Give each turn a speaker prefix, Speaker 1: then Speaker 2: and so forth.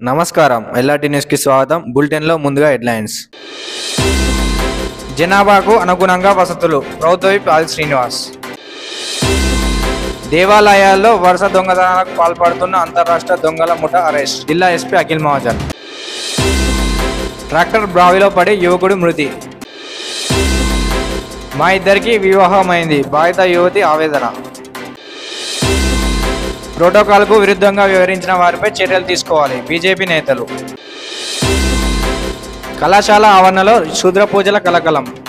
Speaker 1: నమస్కారం ఎల్ఆర్టీ న్యూస్కి స్వాగతం బులెటిన్లో ముందుగా హెడ్లైన్స్ జనాభాకు అనుగుణంగా వసతులు ప్రభుత్వ విప్ ఆది శ్రీనివాస్ దేవాలయాల్లో వరుస దొంగతనాలకు పాల్పడుతున్న అంతరాష్ట్ర దొంగల ముఠ అరెస్ట్ జిల్లా ఎస్పీ అఖిల్ మహాజన్ ట్రాక్టర్ బావిలో పడి యువకుడు మృతి మా ఇద్దరికి వివాహమైంది బాధిత యువతి ఆవేదన ప్రోటోకాల్కు విరుద్ధంగా వ్యవహరించిన వారిపై చర్యలు తీసుకోవాలి బీజేపీ నేతలు కళాశాల ఆవరణలో శూద్ర పూజల కలకలం